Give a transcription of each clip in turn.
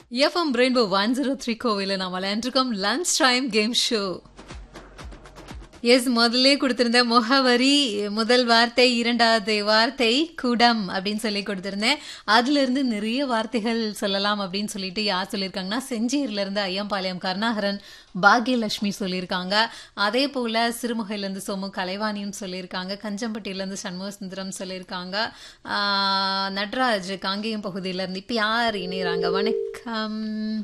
FM rainbow one zero three கோவில நாம் விளையாண்டுருக்கோம் lunch time game show yes முதல்ல கொடுத்திருந்த முகவரி முதல் வார்த்தை இரண்டாவது வார்த்தை குடம் அப்படின்னு சொல்லி கொடுத்திருந்தேன் அதுல இருந்து நிறைய வார்த்தைகள் சொல்லலாம் அப்படின்னு சொல்லிட்டு யார் சொல்லியிருக்காங்கன்னா செஞ்சேரில இருந்து ஐயம்பாளையம் கருணாகரன் பாக்யலட்சுமி சொல்லியிருக்காங்க அதே போல சிறுமுகையில இருந்து சோமு கலைவாணியும் சொல்லியிருக்காங்க கஞ்சம்பட்டியில இருந்து சண்முக சுந்தரம் சொல்லியிருக்காங்க ஆஹ், நட்ராஜ் காங்கேயம் பகுதியில இருந்து இப்ப யார் இணையறாங்க வணக்கம்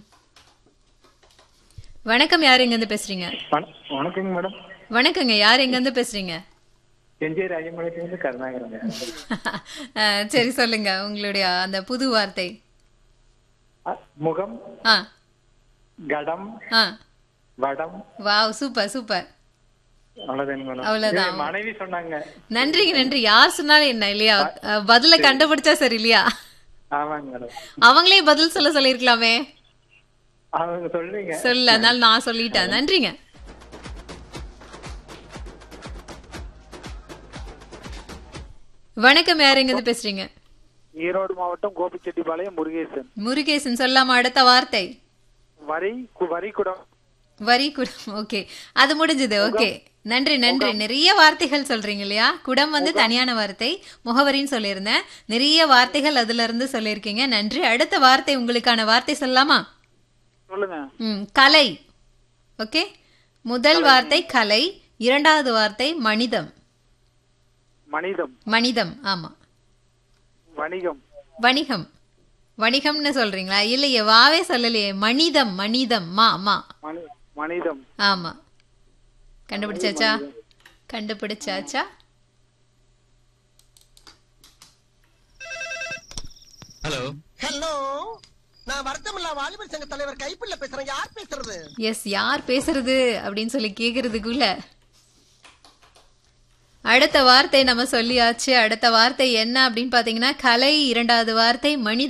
வணக்கம் யார் எங்க இருந்து பேசுறீங்க வண- வணக்கங்க மேடம் வணக்கங்க யார் எங்க இருந்து பேசுறீங்க செஞ்சேரி ஐயம்பாளையத்துலேருந்து கருணாகரங்க அஹ், சரி சொல்லுங்க உங்களுடைய அந்த புது வார்த்தை அ, முகம் ஆ கடம் ஆ வடம் வாவ் சூப்பர் சூப்பர் அவ்வளவுதாங்க மேடம் அவ்வளவுதான். இது மனைவி சொன்னாங்க நன்றிங்க நன்றி யார் சொன்னாலும் என்ன இல்லையா அஹ், பதில கண்டுபிடிச்சா சரி இல்லையா ஆமாங்க மேடம் அவங்களே பதில் சொல்ல சொல்லியிருக்கலாமே அவங்க சொல்றீங்க சொல்ல அதனால நான் சொல்லிட்டேன் நன்றிங்க வணக்கம் யார் எங்க இருந்து பேசுறீங்க ஈரோடு மாவட்டம் கோபிச்செட்டிப்பாளையம் முருகேசன் முருகேசன் சொல்லாம அடுத்த வார்த்தை வரி கு- வரி குடம் வரி குடம் ஓகே அது முடிஞ்சது ஓகே நன்றி நன்றி நிறைய வார்த்தைகள் சொல்றீங்க இல்லையா குடம் வந்து தனியான வார்த்தை முகவரின்னு சொல்லியிருந்தேன் நிறைய வார்த்தைகள் அதுல இருந்து சொல்லியிருக்கீங்க நன்றி அடுத்த வார்த்தை உங்களுக்கான வார்த்தை சொல்லலாமா சொல்லுங்க ம் கலை ஓகே முதல் வார்த்தை கலை இரண்டாவது வார்த்தை மனிதம் மனிதம் மனிதம் ஆமா வணிகம் வணிகம் வணிகம்னு சொல்றீங்களா இல்லையே வாவே சொல்லலையே மனிதம் மனிதம் மா மா மனி- மனிதம் ஆமா கண்டுபிடிச்சாச்சா கண்டுபிடிச்சாச்சா ஹலோ ஹலோ நான் வருத்தமில்லா வாலிபர் சங்க தலைவர் கைப்பிள்ள பேசுறேன் யார் பேசுறது எஸ் யார் பேசுறது அப்படின்னு சொல்லி கேக்குறதுக்குள்ள அடுத்த வார்த்தை நம்ம சொல்லியாச்சு அடுத்த வார்த்தை என்ன அப்படின்னு பாத்தீங்கன்னா கலை இரண்டாவது வார்த்தை மனித